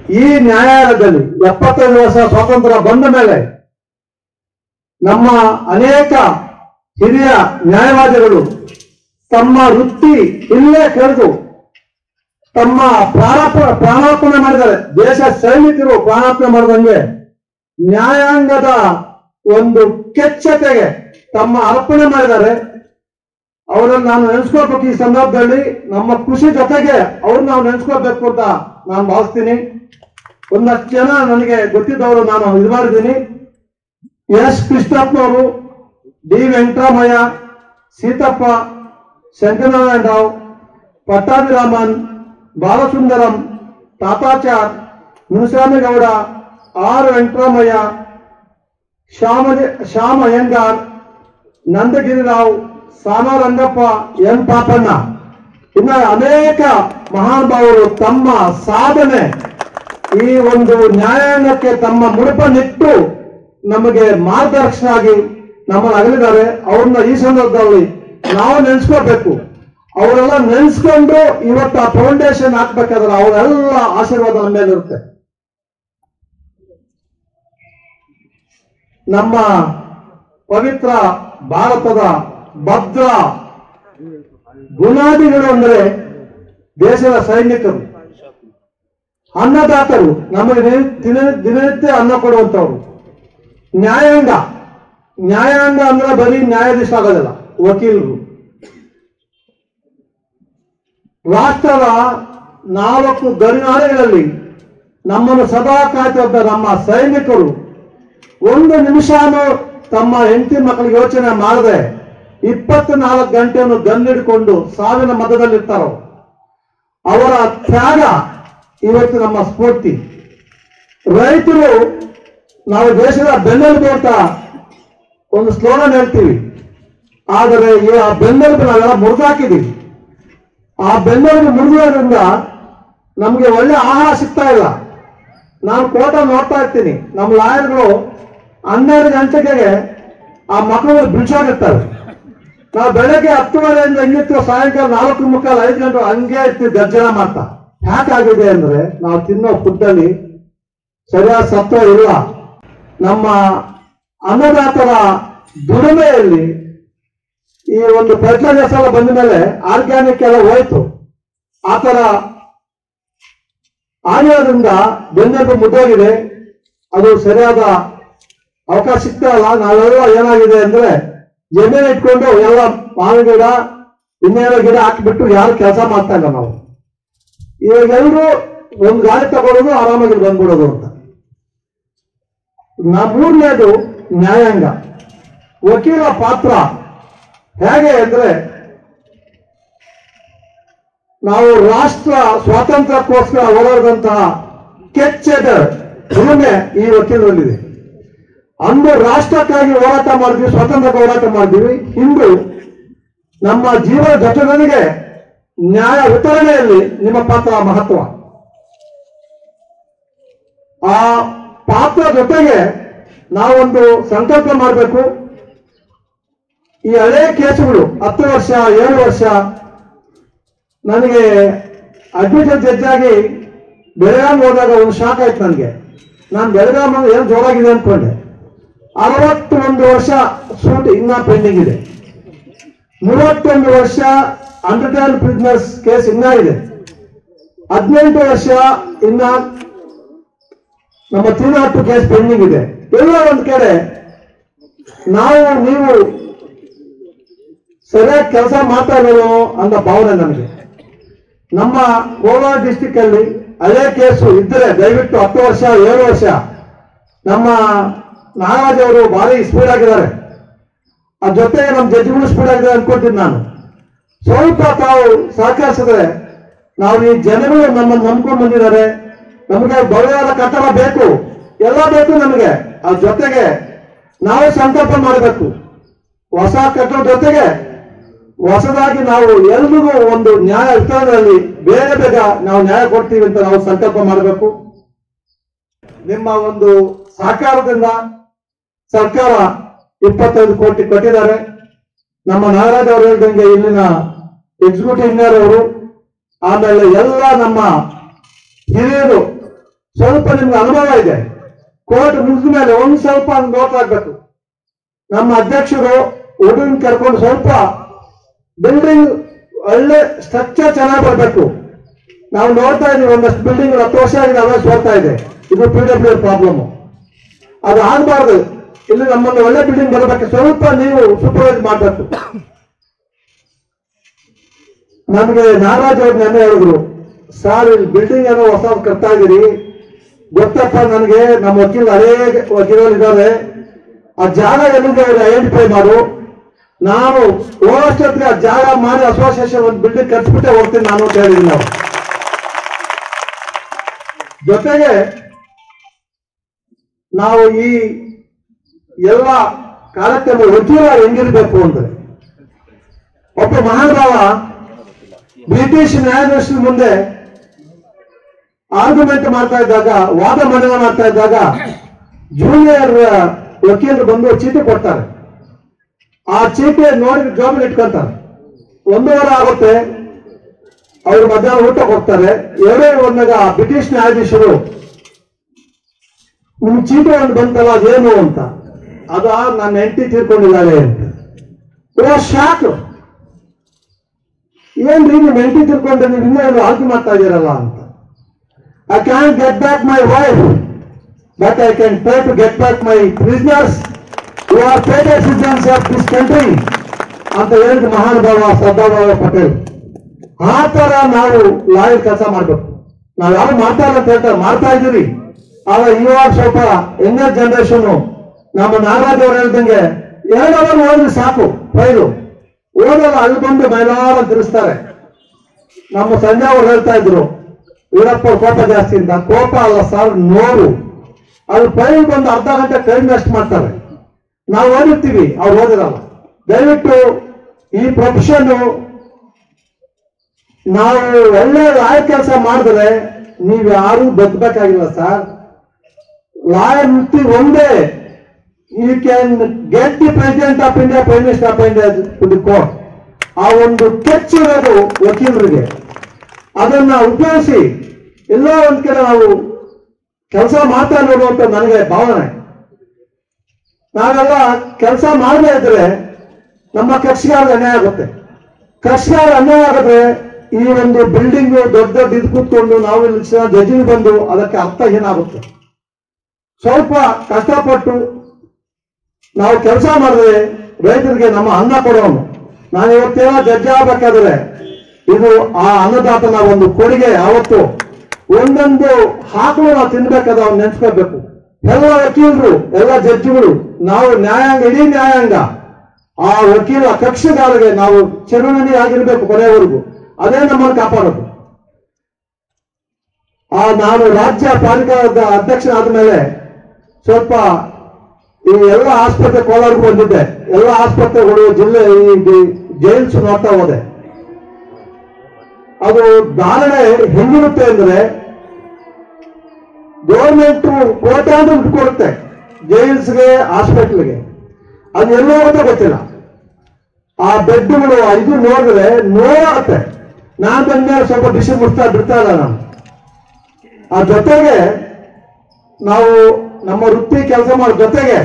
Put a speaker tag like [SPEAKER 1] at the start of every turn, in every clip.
[SPEAKER 1] ಈ ನ್ಯಾಯಾಲಯದಲ್ಲಿ ಎಪ್ಪತ್ತೈದು ವರ್ಷ ಸ್ವಾತಂತ್ರ್ಯ ಬಂದ ಮೇಲೆ ನಮ್ಮ ಅನೇಕ ಹಿರಿಯ ನ್ಯಾಯವಾದಿಗಳು ತಮ್ಮ ವೃತ್ತಿ ಇಲ್ಲೇ ಕಳೆದು ತಮ್ಮ ಪ್ರಾಣಾಪ ಪ್ರಾಣಾರ್ಪಣೆ ಮಾಡಿದ್ದಾರೆ ದೇಶ ಸೈನಿಕರು ಪ್ರಾಣಾರ್ಪಣೆ ಮಾಡಿದಂಗೆ ನ್ಯಾಯಾಂಗದ ಒಂದು ಕೆಚ್ಚತೆಗೆ ತಮ್ಮ ಅರ್ಪಣೆ ಮಾಡಿದ್ದಾರೆ ಅವರನ್ನು ನಾನು ನೆನೆಸ್ಕೋಬೇಕು ಈ ಸಂದರ್ಭದಲ್ಲಿ ನಮ್ಮ ಖುಷಿ ಜೊತೆಗೆ ಅವ್ರನ್ನ ನಾವು ನೆನೆಸ್ಕೋಬೇಕು ಅಂತ ನಾನು ಭಾವಿಸ್ತೀನಿ ಒಂದಷ್ಟು ಜನ ನನಗೆ ಗೊತ್ತಿದ್ದವರು ನಾನು ಇದು ಮಾಡಿದ್ದೀನಿ ಎಸ್ ಕೃಷ್ಣಪ್ಪನವರು ಡಿ ವೆಂಕಟರಾಮಯ್ಯ ಸೀತಪ್ಪ ಶಂಕರನಾರಾಯಣ ರಾವ್ ಪಟ್ಟಾಭಿರಾಮನ್ ಬಾಲಸುಂದರಂ ತಾತಾಚಾರ್ ಮುನಿಸ್ವಾಮಿಗೌಡ ಆರ್ ವೆಂಕಟರಾಮಯ್ಯ ಶ್ಯಾಮ ಶ್ಯಾಮ ಅಯ್ಯಂಗಾರ್ ನಂದಗಿರಿರಾವ್ ಸಾನಾ ರಂಗಪ್ಪ ಎನ್ ಪಾಪಣ್ಣ ಇನ್ನ ಅನೇಕ ಮಹಾನುಭಾವರು ತಮ್ಮ ಸಾಧನೆ ಈ ಒಂದು ನ್ಯಾಯಾಂಗಕ್ಕೆ ತಮ್ಮ ಮುಡುಪನ್ನಿಟ್ಟು ನಮಗೆ ಮಾರ್ಗದರ್ಶನ ಆಗಿ ನಮ್ಮನ್ನು ಅಗಲಿದ್ದಾರೆ ಅವ್ರನ್ನ ಈ ಸಂದರ್ಭದಲ್ಲಿ ನಾವು ನೆನೆಸ್ಕೋಬೇಕು ಅವರೆಲ್ಲ ನೆನೆಸ್ಕೊಂಡು ಇವತ್ತು ಆ ಫೌಂಡೇಶನ್ ಹಾಕ್ಬೇಕಾದ್ರೆ ಅವರೆಲ್ಲ ಆಶೀರ್ವಾದ ನಮ್ಮ ಮೇಲೆ ಇರುತ್ತೆ ನಮ್ಮ ಪವಿತ್ರ ಭಾರತದ ಭದ್ರ ಗುಣಾದಿಗಳು ಅಂದರೆ ದೇಶದ ಸೈನಿಕರು ಅನ್ನದಾತರು ನಮಗೆ ದಿನ- ದಿನ ದಿನನಿತ್ಯ ಅನ್ನ ಕೊಡುವಂತವ್ರು ನ್ಯಾಯಾಂಗ ನ್ಯಾಯಾಂಗ ಅಂದ್ರೆ ಬರೀ ನ್ಯಾಯಾಧೀಶ ಆಗೋದಿಲ್ಲ ವಕೀಲರು ರಾಷ್ಟ್ರದ ನಾಲ್ಕು ಗಡಿನಾಡೆಗಳಲ್ಲಿ ನಮ್ಮನ್ನು ಸದಾ ಕಾಯ್ತಿದ್ದ ನಮ್ಮ ಸೈನಿಕರು ಒಂದು ನಿಮಿಷನೂ ತಮ್ಮ ಹೆಂಡತಿ ಮಕ್ಕಳಿಗೆ ಯೋಚನೆ ಮಾಡದೆ ಇಪ್ಪತ್ನಾಲ್ಕು ಗಂಟೆಯನ್ನು ಗನ್ನಿಡ್ಕೊಂಡು ಸಾವಿನ ಮಧ್ಯದಲ್ಲಿರ್ತಾರೋ ಅವರ ತ್ಯಾಗ ಇವತ್ತು ನಮ್ಮ ಸ್ಫೂರ್ತಿ ರೈತರು ನಾವು ದೇಶದ ಬೆನ್ನೆಲುಬು ಅಂತ ಒಂದು ಸ್ಲೋಗನ್ ಹೇಳ್ತೀವಿ ಆದರೆ ಈ ಆ ಬೆನ್ನೆಲುಬು ನಾವೆಲ್ಲ ಮುರಿದಾಕಿದೀವಿ ಆ ಬೆನ್ನೆಲುಬು ಮುರಿಯೋದ್ರಿಂದ ನಮಗೆ ಒಳ್ಳೆ ಆಹಾರ ಸಿಗ್ತಾ ಇಲ್ಲ ನಾನು ಕೋಟ ನೋಡ್ತಾ ಇರ್ತೀನಿ ನಮ್ಮ ಲಾಯರ್ಗಳು ಹನ್ನೆರಡು ಗಂಟೆಗೆ ಆ ಮಕ್ಕಳು ಬಿಡ್ಸೋಗಿರ್ತಾರೆ ನಾವು ಬೆಳಗ್ಗೆ ಹತ್ತುವರೆಯಿಂದ ಹೆಂಗಿತ್ತು ಸಾಯಂಕಾಲ ನಾಲ್ಕು ಮುಕ್ಕಾಲು ಐದು ಗಂಟೆ ಹಂಗೆ ಇರ್ತೀವಿ ಗರ್ಜನ ಮಾಡ್ತಾ ಯಾಕಾಗಿದೆ ಅಂದ್ರೆ ನಾವು ತಿನ್ನೋ ಫುಡ್ಡಲ್ಲಿ ಸರಿಯಾದ ಸತ್ವ ಇಲ್ಲ ನಮ್ಮ ಅನ್ನದಾತರ ದುಡಿಮೆಯಲ್ಲಿ ಈ ಒಂದು ಫರ್ಟಿಲೈಸರ್ಸ್ ಎಲ್ಲ ಬಂದ ಮೇಲೆ ಆರ್ಗ್ಯಾನಿಕ್ ಎಲ್ಲ ಹೋಯ್ತು ಆ ತರ ಆಗಿರೋದ್ರಿಂದ ಬೆನ್ನೆಲುಬು ಮುದ್ದೋಗಿದೆ ಅದು ಸರಿಯಾದ ಅವಕಾಶ ಸಿಗ್ತಾ ಇಲ್ಲ ನಾವೆಲ್ಲ ಏನಾಗಿದೆ ಅಂದ್ರೆ ಜಮೀನು ಇಟ್ಕೊಂಡು ಎಲ್ಲ ಮಾವಿನ ಗಿಡ ಇನ್ನೇನೋ ಗಿಡ ಹಾಕಿಬಿಟ್ಟು ಯಾರು ಕೆಲಸ ಮಾಡ್ತಾ ಇಲ್ಲ ನಾವು ಇವಾಗ ಎಲ್ರು ಒಂದು ಗಾಡಿ ತಗೊಳ್ಳೋದು ಆರಾಮಾಗಿ ಬಂದ್ಬಿಡೋದು ಅಂತ ನಾ ಮೂರನೇದು ನ್ಯಾಯಾಂಗ ವಕೀಲ ಪಾತ್ರ ಹೇಗೆ ಅಂದ್ರೆ ನಾವು ರಾಷ್ಟ್ರ ಸ್ವಾತಂತ್ರ್ಯಕ್ಕೋಸ್ಕರ ಹೋರಾಡಿದಂತಹ ಕೆಚ್ಚದ ಉಳುಮೆ ಈ ವಕೀಲರಲ್ಲಿದೆ ಅಂದು ರಾಷ್ಟ್ರಕ್ಕಾಗಿ ಹೋರಾಟ ಮಾಡಿದ್ವಿ ಸ್ವಾತಂತ್ರ್ಯ ಹೋರಾಟ ಮಾಡಿದ್ವಿ ಇಂದು ನಮ್ಮ ಜೀವನ ಜೊತೆಗಳಿಗೆ ನ್ಯಾಯ ವಿತರಣೆಯಲ್ಲಿ ನಿಮ್ಮ ಪಾತ್ರ ಮಹತ್ವ ಆ ಪಾತ್ರ ಜೊತೆಗೆ ನಾವೊಂದು ಸಂಕಲ್ಪ ಮಾಡಬೇಕು ಈ ಹಳೆ ಕೇಸುಗಳು ಹತ್ತು ವರ್ಷ ಏಳು ವರ್ಷ ನನಗೆ ಅಡ್ಮಿಷನ್ ಜಡ್ಜ್ ಆಗಿ ಬೆಳಗಾಂ ಹೋದಾಗ ಒಂದು ಶಾಕ್ ಆಯ್ತು ನನಗೆ ನಾನು ಬೆಳಗಾಂ ಅಂದ್ರೆ ಏನು ಜೋರಾಗಿದೆ ಅನ್ಕೊಂಡೆ ಅರವತ್ತೊಂದು ವರ್ಷ ಸೂಟ್ ಇನ್ನ ಪೆಂಡಿಂಗ್ ಇದೆ ಮೂವತ್ತೊಂದು ವರ್ಷ ಅಂಡರ್ಟೈನ್ ಪ್ರಿಸ್ನರ್ಸ್ ಕೇಸ್ ಇನ್ನ ಇದೆ ಹದಿನೆಂಟು ವರ್ಷ ಇನ್ನ ನಮ್ಮ ತೀನಾಟು ಕೇಸ್ ಪೆಂಡಿಂಗ್ ಇದೆ ಎಲ್ಲ ಒಂದ್ ಕಡೆ ನಾವು ನೀವು ಸರಿಯಾಗಿ ಕೆಲಸ ಮಾಡ್ತಾ ಇರೋದು ಅನ್ನೋ ಭಾವನೆ ನನಗೆ ನಮ್ಮ ಕೋಲಾರ ಡಿಸ್ಟಿಕ್ ಅಲ್ಲಿ ಹಳೆ ಕೇಸು ಇದ್ರೆ ದಯವಿಟ್ಟು ಹತ್ತು ವರ್ಷ ಏಳು ವರ್ಷ ನಮ್ಮ ನಾಗರಾಜ್ ಅವರು ಭಾರಿ ಸ್ಪೀಡ್ ಆಗಿದ್ದಾರೆ ಆ ಜೊತೆಗೆ ನಮ್ಮ ಜಡ್ಜ್ಗಳು ಸ್ಪೀಡ್ ಆಗಿದ್ದಾರೆ ಅನ್ಕೊಳ್ತೀನಿ ನಾನು ಸ್ವಲ್ಪ ತಾವು ಸಹಕರಿಸಿದ್ರೆ ನಾವು ಈ ಜನಗಳು ನಮ್ಮನ್ನು ನಂಬ್ಕೊಂಡು ಬಂದಿದ್ದಾರೆ ನಮಗೆ ಭವ್ಯವಾದ ಕಟ್ಟಡ ಬೇಕು ಎಲ್ಲ ಬೇಕು ನಮಗೆ ಅದ್ರ ಜೊತೆಗೆ ನಾವು ಸಂಕಲ್ಪ ಮಾಡಬೇಕು ಹೊಸ ಕಟ್ಟಡ ಜೊತೆಗೆ ಹೊಸದಾಗಿ ನಾವು ಎಲ್ರಿಗೂ ಒಂದು ನ್ಯಾಯ ವಿತರಣೆಯಲ್ಲಿ ಬೇಗ ಬೇಗ ನಾವು ನ್ಯಾಯ ಕೊಡ್ತೀವಿ ಅಂತ ನಾವು ಸಂಕಲ್ಪ ಮಾಡಬೇಕು ನಿಮ್ಮ ಒಂದು ಸಹಕಾರದಿಂದ ಸರ್ಕಾರ ಇಪ್ಪತ್ತೈದು ಕೋಟಿ ಕೊಟ್ಟಿದ್ದಾರೆ ನಮ್ಮ ನಾಗರಾಜ್ ಅವರು ಹೇಳಿದಂಗೆ ಇಲ್ಲಿನ ಎಕ್ಸಿಕ್ಯೂಟಿವ್ ಇಂಜಿನಿಯರ್ ಅವರು ಆಮೇಲೆ ಎಲ್ಲ ನಮ್ಮ ಹಿರಿಯರು ಸ್ವಲ್ಪ ನಿಮ್ಗೆ ಅನುಭವ ಇದೆ ಕೋರ್ಟ್ ಮುಗಿದ ಮೇಲೆ ಒಂದ್ ಸ್ವಲ್ಪ ನೋಟ್ ಆಗ್ಬೇಕು ನಮ್ಮ ಅಧ್ಯಕ್ಷರು ಹುಡುಗನ್ ಕರ್ಕೊಂಡು ಸ್ವಲ್ಪ ಬಿಲ್ಡಿಂಗ್ ಒಳ್ಳೆ ಸ್ಟ್ರಕ್ಚರ್ ಚೆನ್ನಾಗಿ ಬರಬೇಕು ನಾವು ನೋಡ್ತಾ ಇದೀವಿ ಒಂದಷ್ಟು ಬಿಲ್ಡಿಂಗ್ ಹತ್ತು ವರ್ಷ ಆಗಿದೆ ಅವೇ ಸೋರ್ತಾ ಇದೆ ಇದು ಪಿ ಡಬ್ಲ್ಯೂ ಪ್ರಾಬ್ಲಮ್ ಅದು ಆಗಬಾರ್ದು ಇಲ್ಲಿ ನಮ್ಮಲ್ಲಿ ಒಳ್ಳೆ ಬಿಲ್ಡಿಂಗ್ ಬರಬೇಕು ಸ್ವಲ್ಪ ನೀವು ಸೂಪರ್ವೈಸ್ ಮಾಡಬೇಕು ನಮಗೆ ನಾಗರಾಜ್ ಅವ್ರು ನೆನ್ನೆ ಹೇಳಿದ್ರು ಸರ್ ಇಲ್ಲಿ ಬಿಲ್ಡಿಂಗ್ ಏನೋ ಹೊಸ ಕಟ್ತಾ ಇದೀರಿ ಗೊತ್ತಪ್ಪ ನನಗೆ ನಮ್ಮ ವಕೀಲ ಹಳೇ ವಕೀಲರು ಇದ್ದಾರೆ ಆ ಜಾಗ ಎಲ್ಲಿದೆ ಐಡೆಂಟಿಫೈ ಮಾಡು ನಾನು ಹೋಗೋಷ್ಟೊತ್ತಿಗೆ ಆ ಜಾಗ ಮಾಡಿ ಅಸೋಸಿಯೇಷನ್ ಒಂದು ಬಿಲ್ಡಿಂಗ್ ಕಟ್ಸ್ಬಿಟ್ಟೆ ಹೋಗ್ತೀನಿ ನಾನು ಅಂತ ಹೇಳಿದ್ವಿ ನಾವು ಜೊತೆಗೆ ನಾವು ಈ ಎಲ್ಲ ಕಾರ್ಯಕ್ರಮ ವಕೀಲ ಹೆಂಗಿರ್ಬೇಕು ಅಂದ್ರೆ ಒಬ್ಬ ಮಹಾನುಭಾವ ಬ್ರಿಟಿಷ್ ನ್ಯಾಯಾಧೀಶರ ಮುಂದೆ ಆರ್ಗ್ಯುಮೆಂಟ್ ಮಾಡ್ತಾ ಇದ್ದಾಗ ವಾದ ಮಂಡನೆ ಮಾಡ್ತಾ ಇದ್ದಾಗ ಜೂನಿಯರ್ ವಕೀಲರು ಬಂದು ಚೀಟಿ ಕೊಡ್ತಾರೆ ಆ ಚೀಟಿ ನೋಡಿ ಜಾಬ್ ಇಟ್ಕೊಂತಾರೆ ಒಂದು ವಾರ ಆಗುತ್ತೆ ಅವರು ಮಧ್ಯಾಹ್ನ ಊಟ ಹೋಗ್ತಾರೆ ಎರಡೇ ಒಂದಾಗ ಬ್ರಿಟಿಷ್ ನ್ಯಾಯಾಧೀಶರು ನಿಮ್ ಚೀಟಿ ಒಂದು ಬಂತಲ್ಲ ಅದೇನು ಅಂತ ಅದು ನನ್ನ ಹೆಂಡತಿ ತೀರ್ಕೊಂಡಿದ್ದಾಳೆ ಅಂತ ಶಾಕ್ ಏನ್ರಿ ನಿಮ್ ಹೆಂಡತಿ ತಿಳ್ಕೊಂಡ್ರೆ ನೀವು ಇನ್ನೂ ಏನು ಆರ್ಗ್ಯೂ ಮಾಡ್ತಾ ಇದೀರಲ್ಲ ಅಂತ I can get back my wife but I can try to get back my prisoners you are petted citizens of this country ಅಂತ ಹೇಳಿದ ಮಹಾನುಭಾವ ಸರ್ದಾರ್ ಪಟೇಲ್ ಆ ತರ ನಾವು ಲಾಯರ್ ಕೆಲಸ ಮಾಡ್ಬೇಕು ನಾವ್ ಯಾರು ಮಾಡ್ತಾ ಇಲ್ಲ ಅಂತ ಹೇಳ್ತಾರೆ ಮಾಡ್ತಾ ಇದೀವಿ ಆದ್ರೆ ಇವಾಗ ಸ್ವಲ್ಪ ಯಂಗರ್ ಜನರೇಷನ್ ನಮ್ಮ ನಾಗರಾಜ್ ಅವ್ರು ಹೇಳ್ದಂಗೆ ಎರಡು ಅವರ್ ಓದಿದ್ರೆ ಸಾಕು ಫೈಲು ಓದಲ್ಲ ಅಲ್ಲಿ ಬಂದು ಮೈಲಾರ ತಿರ್ಸ್ತಾರೆ ನಮ್ಮ ಸಂಜೆ ಅವ್ರು ಹೇಳ್ತಾ ಇದ್ರು ವೀರಪ್ಪ ಅವ್ರ ಕೋಪ ಜಾಸ್ತಿ ಅಂತ ಕೋಪ ಅಲ್ಲ ಸರ್ ನೋವು ಅದು ಫೈಲ್ ಬಂದು ಅರ್ಧ ಗಂಟೆ ಟೈಮ್ ವೇಸ್ಟ್ ಮಾಡ್ತಾರೆ ನಾವು ಓದಿರ್ತೀವಿ ಅವ್ರು ಓದಿರಲ್ಲ ದಯವಿಟ್ಟು ಈ ಪ್ರೊಫೆಷನ್ ನಾವು ಒಳ್ಳೆ ಲಾಯರ್ ಕೆಲಸ ಮಾಡಿದ್ರೆ ನೀವು ಯಾರು ಬದುಕಬೇಕಾಗಿಲ್ಲ ಸರ್ ಲಾಯರ್ ವೃತ್ತಿ ಒಂದೇ you can get the president of India prime minister of India to the court ಆ ಒಂದು ಟಚ್ ಇರೋದು ವಕೀಲರಿಗೆ ಅದನ್ನ ಉಪಯೋಗಿಸಿ ಎಲ್ಲ ಒಂದ್ ಕಡೆ ನಾವು ಕೆಲಸ ಮಾಡ್ತಾ ನೋಡುವಂತ ನನಗೆ ಭಾವನೆ ನಾವೆಲ್ಲ ಕೆಲಸ ಮಾಡದೇ ಇದ್ರೆ ನಮ್ಮ ಕಕ್ಷಿಗಾರ ಅನ್ಯಾಯ ಆಗುತ್ತೆ ಕಕ್ಷಿಗಾರ ಅನ್ಯಾಯ ಆಗಿದ್ರೆ ಈ ಒಂದು ಬಿಲ್ಡಿಂಗ್ ದೊಡ್ಡ ದೊಡ್ಡ ಇದು ಕೂತ್ಕೊಂಡು ನಾವು ಇಲ್ಲಿ ಜಡ್ಜಿಗೆ ಬಂದು ಅದಕ್ಕೆ ಅರ್ಥ ಏನಾಗುತ್ತೆ ಸ್ವಲ್ಪ ಕಷ್ಟಪಟ್ಟು ನಾವು ಕೆಲಸ ಮಾಡಿದ್ರೆ ರೈತರಿಗೆ ನಮ್ಮ ಅನ್ನ ಕೊಡೋನು ನಾನು ಇವತ್ತೇನೋ ಜಡ್ಜಿ ಆಗ್ಬೇಕಾದ್ರೆ ಇದು ಆ ಅನ್ನದಾತನ ಒಂದು ಕೊಡುಗೆ ಯಾವತ್ತು ಒಂದೊಂದು ಹಾಕಲು ನಾವು ತಿನ್ಬೇಕಾದ ಅವ್ನು ನೆನ್ಸ್ಕೋಬೇಕು ಎಲ್ಲ ವಕೀಲರು ಎಲ್ಲ ಜಡ್ಜಿಗಳು ನಾವು ನ್ಯಾಯಾಂಗ ಇಡೀ ನ್ಯಾಯಾಂಗ ಆ ವಕೀಲ ಕಕ್ಷಗಾರರಿಗೆ ನಾವು ಚಿರಋಣಿ ಆಗಿರ್ಬೇಕು ಕೊನೆಯವರೆಗೂ ಅದೇ ನಮ್ಮನ್ನು ಕಾಪಾಡೋದು ಆ ನಾನು ರಾಜ್ಯ ಪಾಲಿಕಾದ ಅಧ್ಯಕ್ಷನಾದ ಮೇಲೆ ಸ್ವಲ್ಪ ಈ ಎಲ್ಲ ಆಸ್ಪತ್ರೆ ಕೋಲಾರಕ್ಕೆ ಬಂದಿದ್ದೆ ಎಲ್ಲ ಆಸ್ಪತ್ರೆಗಳು ಜಿಲ್ಲೆ ಈ ಜೈಲ್ಸ್ ನೋಡ್ತಾ ಹೋದೆ ಅದು ಧಾರಣೆ ಹೆಂಗಿರುತ್ತೆ ಅಂದ್ರೆ ಗೌರ್ಮೆಂಟ್ ಕೋಟ್ಯಾಂತರ ದುಡ್ಡು ಕೊಡುತ್ತೆ ಜೈಲ್ಸ್ಗೆ ಹಾಸ್ಪಿಟ್ಲ್ಗೆ ಅದು ಎಲ್ಲೋ ಹೋಗುತ್ತೆ ಗೊತ್ತಿಲ್ಲ ಆ ಬೆಡ್ಗಳು ಇದು ನೋಡಿದ್ರೆ ನೋವಾಗುತ್ತೆ ನಾನ್ ಬಂದ್ಮೇಲೆ ಸ್ವಲ್ಪ ಬಿಸಿ ಮುಟ್ತಾ ಬಿಡ್ತಾ ಇಲ್ಲ ನಾನು ಆ ಜೊತೆಗೆ ನಾವು ನಮ್ಮ ವೃತ್ತಿ ಕೆಲಸ ಮಾಡೋ ಜೊತೆಗೆ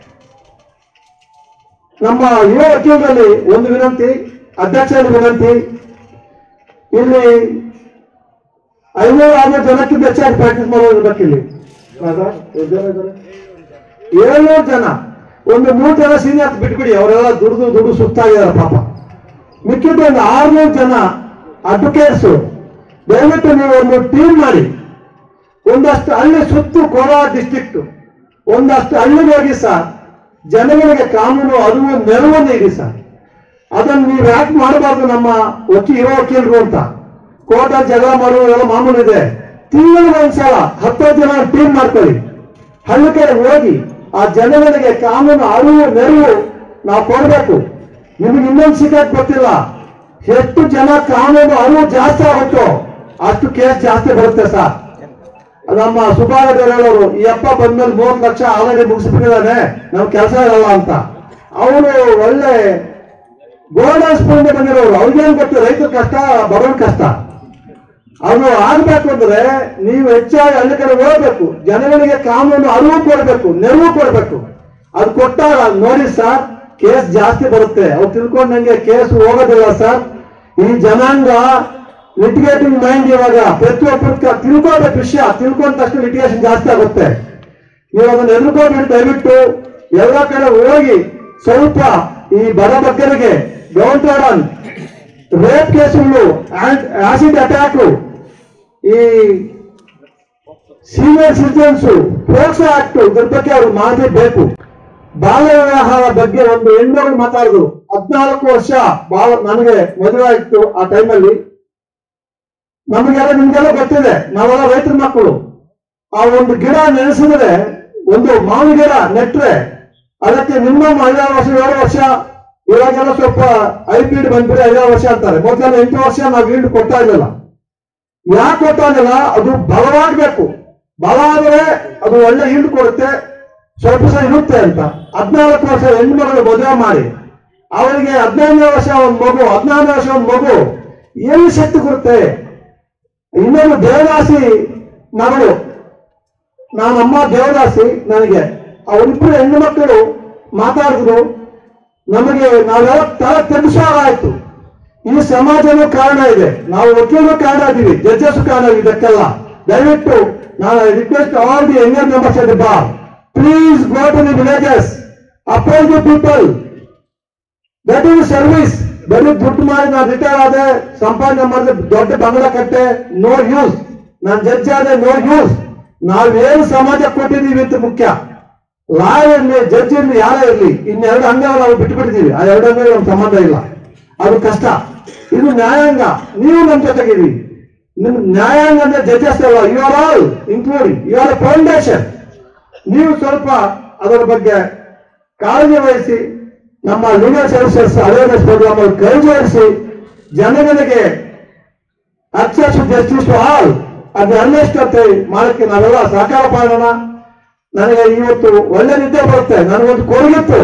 [SPEAKER 1] ನಮ್ಮ ಯುವ ವಕೀಲರಲ್ಲಿ ಒಂದು ವಿನಂತಿ ಅಧ್ಯಕ್ಷರಲ್ಲಿ ವಿನಂತಿ ಇಲ್ಲಿ ಐನೂರು ಆರ್ನೂರು ಜನಕ್ಕಿಂತ ಹೆಚ್ಚಾಗಿ ಪ್ರಾಕ್ಟೀಸ್ ಮಾಡೋದಿರ್ಬೇಕು ಇಲ್ಲಿ ಹೌದಾ? ಎಷ್ಟ್ ಜನ ಇದ್ದಾರೆ? ಏಳ್ನೂರು ಜನ ಒಂದು ಮೂರು ಜನ ಸೀನಿಯರ್ ಬಿಟ್ಬಿಡಿ ಅವರೆಲ್ಲ ದುಡ್ದು ದುಡ್ಡು ಸುತ್ತಾಗಿದ್ದಾರೆ ಪಾಪ ಮಿಕ್ಕಿದ ಒಂದು ಆರ್ನೂರು ಜನ ಅಡ್ವೊಕೇಟ್ಸ್ ದಯವಿಟ್ಟು ನೀವು ಒಂದು ಟೀಮ್ ಮಾಡಿ ಒಂದಷ್ಟು ಹಳ್ಳಿ ಸುತ್ತು ಕೋಲಾರ ಡಿಸ್ಟ್ರಿಕ್ಟ್ ಒಂದಷ್ಟು ಹಳ್ಳಿಗೆ ಹೋಗಿ ಸರ್ ಜನಗಳಿಗೆ ಕಾನೂನು ಅರಿವು ನೆರವು ನೀಡಿ ಸರ್ ಅದನ್ನು ನೀವು ಯಾಕೆ ಮಾಡಬಾರ್ದು ನಮ್ಮ ವಕೀ ಯುವ ವಕೀಲರು ಅಂತ ಕೋರ್ಟಲ್ಲಿ ಜಗಳ ಮಾಡುವುದೆಲ್ಲ ಮಾಮೂಲಿ ಇದೆ ತಿಂಗಳಿಗೆ ಒಂದ್ಸಲ ಹತ್ತು ಜನ ಟೀಮ್ ಮಾಡ್ಕೊಳ್ಳಿ ಹಳ್ಳಿ ಕಡೆ ಹೋಗಿ ಆ ಜನಗಳಿಗೆ ಕಾನೂನು ಅರಿವು ನೆರವು ನಾವು ಕೊಡಬೇಕು ನಿಮಗೆ ಇನ್ನೊಂದು ಸಿಗಕ್ ಗೊತ್ತಿಲ್ಲ ಎಷ್ಟು ಜನ ಕಾನೂನು ಅರಿವು ಜಾಸ್ತಿ ಆಗುತ್ತೋ ಅಷ್ಟು ಕೇಸ್ ಜಾಸ್ತಿ ಬರುತ್ತೆ ಸರ್ ನಮ್ಮ ಸುಭಾಗ ಹೇಳೋರು ಈ ಅಪ್ಪ ಬಂದ್ಮೇಲೆ ಮೂವತ್ತು ಲಕ್ಷ ಆಲ್ರೆಡಿ ಮುಗಿಸ್ಬಿಟ್ಟಿದ್ದಾನೆ ನಮ್ ಕೆಲಸ ಇರಲ್ಲ ಅಂತ ಅವನು ಒಳ್ಳೆ ಗೋಲ್ಡನ್ ಸ್ಪೂನ್ ಬಂದಿರೋರು ಅವ್ರಿಗೇನ್ ಗೊತ್ತು ರೈತರ ಕಷ್ಟ ಬರೋನ್ ಕಷ್ಟ ಅದು ಆಗ್ಬೇಕು ಅಂದ್ರೆ ನೀವು ಹೆಚ್ಚಾಗಿ ಹಳ್ಳಿ ಕಡೆ ಹೋಗ್ಬೇಕು ಜನಗಳಿಗೆ ಕಾನೂನು ಅರಿವು ಕೊಡ್ಬೇಕು ನೆರವು ಕೊಡ್ಬೇಕು ಅದು ಕೊಟ್ಟಾಗ ನೋಡಿ ಸರ್ ಕೇಸ್ ಜಾಸ್ತಿ ಬರುತ್ತೆ ಅವ್ರು ತಿಳ್ಕೊಂಡಂಗೆ ಕೇಸ್ ಹೋಗೋದಿಲ್ಲ ಸರ್ ಈ ಜನಾಂಗ ಲಿಟಿಗೇಟಿಂಗ್ ಮೈಂಡ್ ಇವಾಗ ಪ್ರತಿಯೊಬ್ಬರ ತಿಳ್ಕೊಳ್ಬೇಕು ವಿಷಯ ತಿಳ್ಕೊಂಡ ತಕ್ಷಣ ಲಿಟಿಗೇಷನ್ ಜಾಸ್ತಿ ಆಗುತ್ತೆ ನೀವು ಅದನ್ನ ಎದುರ್ಕೊಂಡ್ಬಿಟ್ಟು ದಯವಿಟ್ಟು ಎಲ್ಲ ಕಡೆ ಹೋಗಿ ಸ್ವಲ್ಪ ಈ ಬಡ ಬಗ್ಗರಿಗೆ ಡೌನ್ ರೇಪ್ ಕೇಸುಗಳು ಆಸಿಡ್ ಅಟ್ಯಾಕ್ ಈ ಸೀನಿಯರ್ ಸಿಟಿಜನ್ಸ್ ಪೋಕ್ಸೋ ಆಕ್ಟ್ ಇದ್ರ ಬಗ್ಗೆ ಅವ್ರು ಮಾಡಲೇಬೇಕು ಬಾಲ್ಯ ವಿವಾಹದ ಬಗ್ಗೆ ಒಂದು ಹೆಣ್ಮಗಳು ಮಾತಾಡಿದ್ರು ಹದಿನಾಲ್ಕು ವರ್ಷ ಬಾಳ ನನಗೆ ಮದುವೆ ಆಯ್ತು ಆ ಟೈಮಲ್ಲಿ ನಮಗೆಲ್ಲ ನಿಮ್ಗೆಲ್ಲ ಗೊತ್ತಿದೆ ನಾವೆಲ್ಲ ರೈತರ ಮಕ್ಕಳು ಆ ಒಂದು ಗಿಡ ನೆನೆಸಿದ್ರೆ ಒಂದು ಮಾವಿನ ಗಿಡ ನೆಟ್ರೆ ಅದಕ್ಕೆ ಮಿನಿಮಮ್ ಐದಾರು ವರ್ಷ ಏಳು ವರ್ಷ ಇವಾಗೆಲ್ಲ ಸ್ವಲ್ಪ ಹೈಬ್ರಿಡ್ ಬಂದ್ಬಿಡಿ ಐದಾರು ವರ್ಷ ಅಂತಾರೆ ಮೊದಲೆಲ್ಲ ಎಂಟು ವರ್ಷ ನಾವು ಈಲ್ಡ್ ಕೊಡ್ತಾ ಇರಲಿಲ್ಲ ಯಾಕೆ ಕೊಟ್ಟಾಗಿಲ್ಲ ಅದು ಬಲವಾಗಬೇಕು ಬಲ ಆದರೆ ಅದು ಒಳ್ಳೆ ಈಲ್ಡ್ ಕೊಡುತ್ತೆ ಸ್ವಲ್ಪ ಸಹ ಇರುತ್ತೆ ಅಂತ ಹದಿನಾಲ್ಕು ವರ್ಷ ಹೆಣ್ಮಗಳು ಮದುವೆ ಮಾಡಿ ಅವರಿಗೆ ಹದಿನೈದನೇ ವರ್ಷ ಒಂದು ಮಗು ಹದಿನಾರನೇ ವರ್ಷ ಒಂದು ಮಗು ಎಲ್ಲಿ ಶಕ್ತಿ ಕೊಡುತ್ತೆ ಇನ್ನೊಂದು ದೇವದಾಸಿ ಮಗಳು ನಾನಮ್ಮ ದೇವದಾಸಿ ನನಗೆ ಅವರಿಬ್ಬರು ಹೆಣ್ಣು ಮಕ್ಕಳು ಮಾತಾಡಿದ್ರು ನಮಗೆ ನಾವೆಲ್ಲ ತಲೆ ತೆಗೆಸುವಾಗಾಯ್ತು ಈ ಸಮಾಜನೂ ಕಾರಣ ಇದೆ ನಾವು ವಕೀಲರು ಕಾರಣ ಇದೀವಿ ಜಡ್ಜಸ್ ಕಾರಣ ಇದಕ್ಕೆಲ್ಲ ದಯವಿಟ್ಟು ನಾನು request all the younger members of the bar please go to the villages appeal the people that is service ಬರೀ ದುಡ್ಡು ಮಾಡಿ ನಾನು ರಿಟೈರ್ ಆದೆ ಸಂಪಾದನೆ ಮಾಡಿದ್ರೆ ದೊಡ್ಡ ಬಂಗಲ ಕಟ್ಟೆ ನೋ ಯೂಸ್ ನಾನು ಜಡ್ಜ್ ಆದೆ ನೋ ಯೂಸ್ ನಾವೇನು ಸಮಾಜ ಕೊಟ್ಟಿದ್ದೀವಿ ಅಂತ ಮುಖ್ಯ ಲಾಯರ್ ಇರ್ಲಿ ಜಡ್ಜ್ ಇರ್ಲಿ ಯಾರೇ ಇರ್ಲಿ ಇನ್ನೆರಡು ಅಂಗ ನಾವು ಬಿಟ್ಬಿಟ್ಟಿದ್ದೀವಿ ಆ ಎರಡು ಅಂಗ ನಮ್ಗೆ ಸಂಬಂಧ ಇಲ್ಲ ಅದು ಕಷ್ಟ ಇದು ನ್ಯಾಯಾಂಗ ನೀವು ನಮ್ಮ ಜೊತೆಗಿರಿ ನಿಮ್ ನ್ಯಾಯಾಂಗ ಅಂದ್ರೆ ಜಡ್ಜಸ್ ಅಲ್ಲ you are all including you are foundation ನೀವು ಸ್ವಲ್ಪ ಅದರ ಬಗ್ಗೆ ಕಾಳಜಿ ವಹಿಸಿ ನಮ್ಮ ಲೀಗಲ್ ಸರ್ವಿಸಸ್ ಅವೇರ್ನೆಸ್ ಪ್ರೋಗ್ರಾಮ್ ಅಲ್ಲಿ ಕೈ ಜೋಡಿಸಿ ಜನಗಳಿಗೆ ಅಕ್ಸೆಸ್ ಜಸ್ಟಿಸ್ ಟು ಆಲ್ ಅದು ಅನ್ನೆಷ್ಟತೆ ಮಾಡಕ್ಕೆ ನಾವೆಲ್ಲ ಸಹಕಾರ ಮಾಡೋಣ ನನಗೆ ಇವತ್ತು ಒಳ್ಳೆ ನಿದ್ದೆ ಬರುತ್ತೆ ನನಗೊಂದು ಕೊರಗಿತ್ತು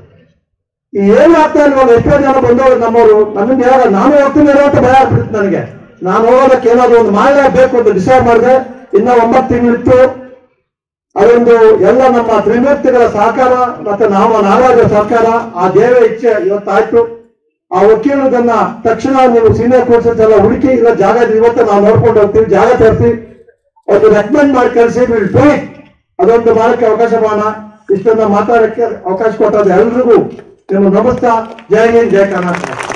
[SPEAKER 1] ಈ ಏನು ಆಗ್ತಾ ಇಲ್ವಲ್ಲ ಎಷ್ಟೋ ಜನ ಬಂದವರು ನಮ್ಮವರು ನಮಗೆ ಯಾರ ನಾನು ಹೋಗ್ತೀನಿ ಇರೋ ಅಂತ ಭಯ ಆಗ್ಬಿಡ್ತು ನನಗೆ ನಾನು ಹೋಗೋದಕ್ಕೆ ಏನಾದ್ರು ಒಂದು ಮಾಡಲೇಬೇಕು ಅಂತ ಡಿಸೈಡ್ ಮಾಡಿದೆ ಇನ್ನ ಒಂಬತ್ತು ತಿಂಗಳಿತ್ತು ಅದೊಂದು ಎಲ್ಲ ನಮ್ಮ ತ್ರಿಮೂರ್ತಿಗಳ ಸಹಕಾರ ಮತ್ತೆ ನಾವು ನಾರಾಜರ ಸಹಕಾರ ಆ ದೇವ ಇಚ್ಛೆ ಇವತ್ತಾಯ್ತು ಆ ವಕೀಲರನ್ನ ತಕ್ಷಣ ನೀವು ಸೀನಿಯರ್ ಕೋರ್ಸಸ್ ಎಲ್ಲ ಹುಡುಕಿ ಇಲ್ಲ ಜಾಗ ಇದೆ, ಇವತ್ತು ನಾವು ನೋಡ್ಕೊಂಡು ಹೋಗ್ತೀವಿ ಜಾಗ ತರಿಸಿ ಒಂದು ರೆಕಮೆಂಡ್ ಮಾಡಿ ಕಳಿಸಿ ವಿಲ್ ಡೂ ಇಟ್ ಅದೊಂದು ಮಾಡಕ್ಕೆ ಅವಕಾಶ ಮಾಡೋಣ ಇಷ್ಟನ್ನ ಮಾತಾಡಕ್ಕೆ ಅವಕಾಶ ಕೊಟ್ಟದ್ದು ಎಲ್ರಿಗೂ ನಿಮ್ಮ ನಮಸ್ಕಾರ ಜೈ ಹಿಂದ್ ಜೈ ಕರ್ನಾಟಕ